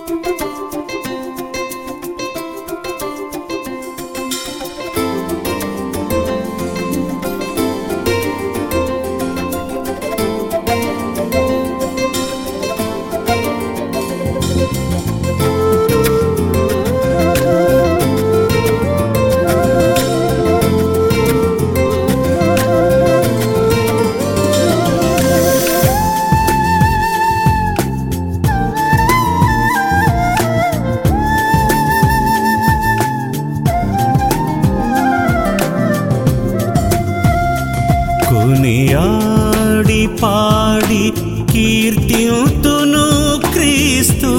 కొనియాడి పాడి కీర్తియుతును క్రీస్తు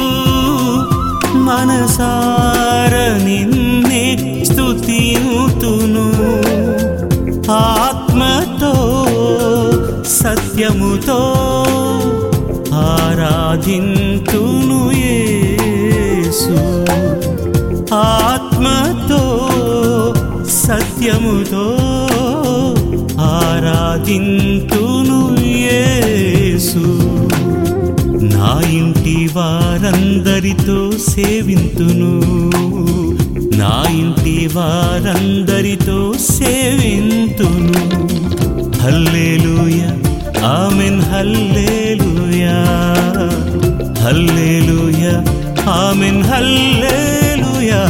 మనసార నిన్నే స్తుతియుతును ఆత్మతో సత్యముతో ఆరాధింతును యేసు ఆత్మతో సత్యముతో ఆరాధింతును యేసు నా ఇంటి వారందరితో సేవింతును నా ఇంటి వారందరితో సేవింతును హల్లేలూయ ఆమెన్ హల్లేలూయా హల్లేలూయ ఆమెన్ హల్లేలూయా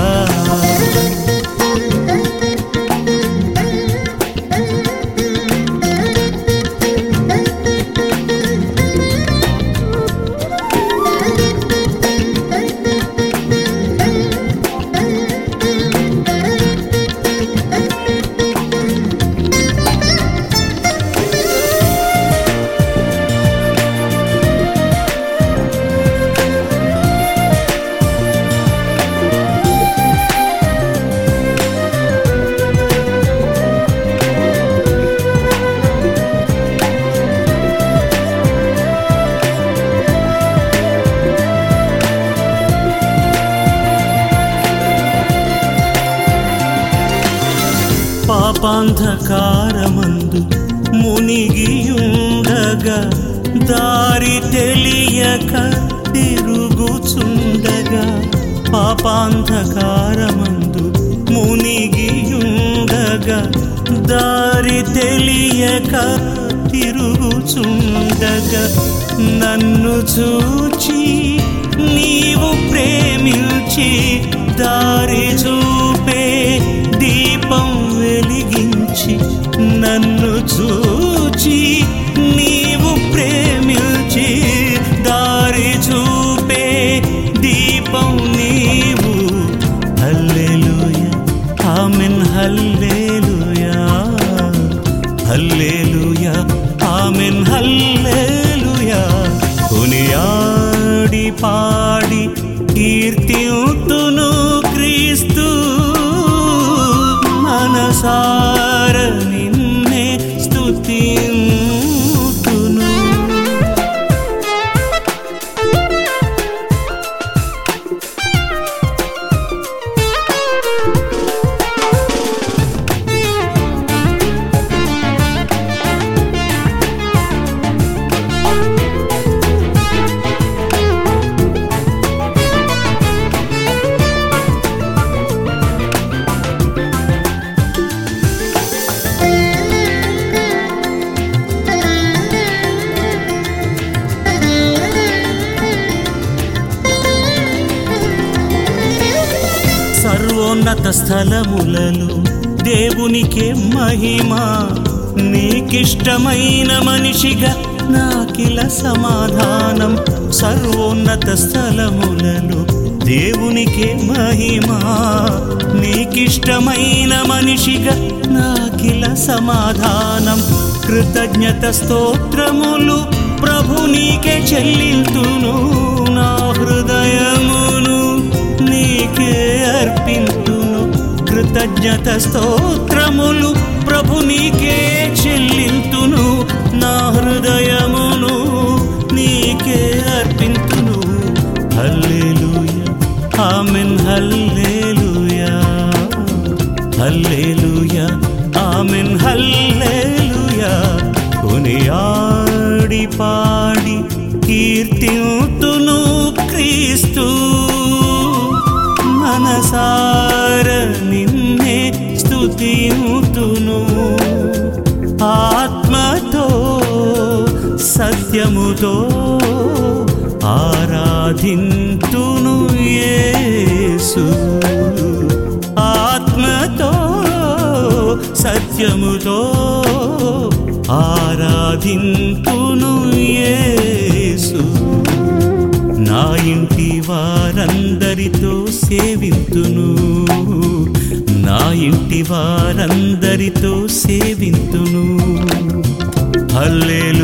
పాపాంధకారమందు మునిగియుండగా దారి తెలియక తిరుగుచుండగా పాపాంధకారమందు మునిగియుండగా దారి తెలియక తిరుగుచుండగా నన్ను చూచి నీవు ప్రేమించి దారి చూపే దీపం వెలిగించి నన్ను చూచి నీవు ప్రేమించి దారి చూపే దీపం నీవు హల్లెలూయ ఆమెన్ హల్లెలూయా హల్లెలూయ ఆమెన్ హల్లెలూయా కొనియాడి పాడి కీర్తియుతును క్రీస్తు మనసార నిన్నే స్తుతింతును సర్వోన్నత స్థలములలో దేవునికే మహిమ నీకిష్టమైన మనిషిగా నాకిల సమాధానం సర్వోన్నత స్థలములలో దేవునికే మహిమ నీకిష్టమైన మనిషిగా నాకిల సమాధానం కృతజ్ఞత స్తోత్రములు ప్రభు నీకే చెల్లింతును నా హృదయమును నీకే అర్పింతును కృతజ్ఞత స్తోత్రములు ప్రభు నీకే చెల్లింతును నా హృదయమును నీకే అర్పింతును హల్లెలూయ ఆమెన్ హల్లెలూయా హల్లెలూయా ఆమెన్ హల్లెలూయా కొనియాడి పాడి కీర్తింతును క్రీస్తు సత్యముతో ఆరాధింతును యేసు ఆత్మతో సత్యముతో ఆరాధింతును యేసు నా ఇంటి వారందరితో సేవింతును నా ఇంటి వారందరితో సేవింతును హల్లే